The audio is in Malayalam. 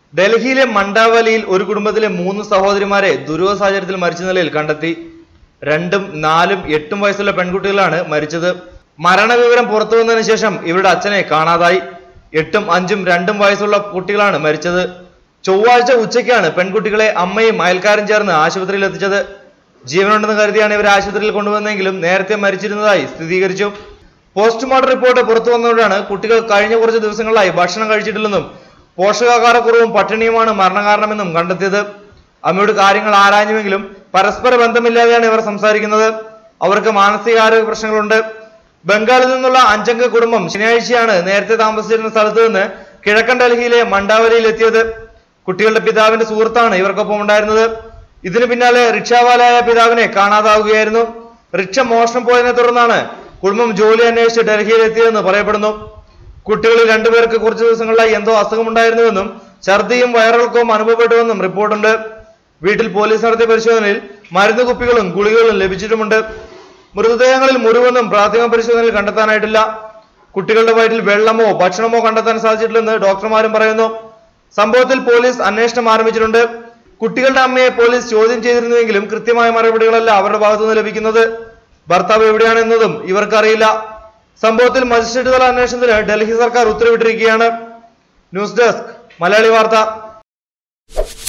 ഡൽഹിയിലെ മണ്ടാവലിയിൽ ഒരു കുടുംബത്തിലെ മൂന്ന് സഹോദരിമാരെ ദുരൂഹ സാഹചര്യത്തിൽ മരിച്ച നിലയിൽ കണ്ടെത്തി രണ്ടും നാലും എട്ടും വയസ്സുള്ള പെൺകുട്ടികളാണ് മരിച്ചത് മരണവിവരം പുറത്തു വന്നതിന് ശേഷം ഇവരുടെ അച്ഛനെ കാണാതായി എട്ടും അഞ്ചും രണ്ടും വയസ്സുള്ള കുട്ടികളാണ് മരിച്ചത് ചൊവ്വാഴ്ച ഉച്ചയ്ക്കാണ് പെൺകുട്ടികളെ അമ്മയും അയൽക്കാരും ചേർന്ന് ആശുപത്രിയിൽ എത്തിച്ചത് ജീവനുണ്ടെന്ന് കരുതിയാണ് ഇവരെ ആശുപത്രിയിൽ കൊണ്ടുവന്നെങ്കിലും നേരത്തെ മരിച്ചിരുന്നതായി സ്ഥിരീകരിച്ചു പോസ്റ്റ്മോർട്ടം റിപ്പോർട്ട് പുറത്തു വന്നതോടെയാണ് കുട്ടികൾ കഴിഞ്ഞ കുറച്ച് ദിവസങ്ങളായി ഭക്ഷണം കഴിച്ചിട്ടില്ലെന്നും പോഷകാഹാരക്കുറവും പട്ടിണിയുമാണ് മരണകാരണമെന്നും കണ്ടെത്തിയത് അമ്മയോട് കാര്യങ്ങൾ ആരാഞ്ഞുവെങ്കിലും പരസ്പര ബന്ധമില്ലാതെയാണ് ഇവർ സംസാരിക്കുന്നത് അവർക്ക് മാനസികാരോഗ്യ പ്രശ്നങ്ങളുണ്ട് ബംഗാളിൽ നിന്നുള്ള അഞ്ചംഗ കുടുംബം ശനിയാഴ്ചയാണ് നേരത്തെ താമസിച്ചിരുന്ന സ്ഥലത്ത് നിന്ന് കിഴക്കൻ ഡൽഹിയിലെ മണ്ടാവലിയിൽ എത്തിയത് കുട്ടികളുടെ പിതാവിന്റെ സുഹൃത്താണ് ഇവർക്കൊപ്പം ഉണ്ടായിരുന്നത് ഇതിനു പിന്നാലെ റിക്ഷാവാലായ പിതാവിനെ കാണാതാവുകയായിരുന്നു റിക്ഷ മോഷണം പോയതിനെ തുടർന്നാണ് കുടുംബം ജോലി അന്വേഷിച്ച് ഡൽഹിയിൽ എത്തിയതെന്ന് പറയപ്പെടുന്നു കുട്ടികളിൽ രണ്ടുപേർക്ക് കുറച്ചു ദിവസങ്ങളായി എന്തോ അസുഖമുണ്ടായിരുന്നുവെന്നും ഛർദിയും വയറിളക്കവും അനുഭവപ്പെട്ടുവെന്നും റിപ്പോർട്ടുണ്ട് വീട്ടിൽ പോലീസ് നടത്തിയ പരിശോധനയിൽ മരുന്ന് കുപ്പികളും ഗുളികകളും ലഭിച്ചിട്ടുമുണ്ട് മൃതദേഹങ്ങളിൽ മുറിവൊന്നും പ്രാഥമിക പരിശോധനയിൽ കണ്ടെത്താനായിട്ടില്ല കുട്ടികളുടെ വയറ്റിൽ വെള്ളമോ ഭക്ഷണമോ കണ്ടെത്താൻ സാധിച്ചിട്ടില്ലെന്ന് ഡോക്ടർമാരും പറയുന്നു സംഭവത്തിൽ പോലീസ് അന്വേഷണം ആരംഭിച്ചിട്ടുണ്ട് കുട്ടികളുടെ അമ്മയെ പോലീസ് ചോദ്യം ചെയ്തിരുന്നുവെങ്കിലും കൃത്യമായ മറുപടികളല്ല അവരുടെ ഭാഗത്തുനിന്ന് ലഭിക്കുന്നത് ഭർത്താവ് എവിടെയാണെന്നതും ഇവർക്കറിയില്ല സംഭവത്തിൽ മജിസ്ട്രേറ്റ് തല അന്വേഷണത്തിന് ഡൽഹി സർക്കാർ ഉത്തരവിട്ടിരിക്കുകയാണ് ന്യൂസ് ഡെസ്ക് മലയാളി വാർത്ത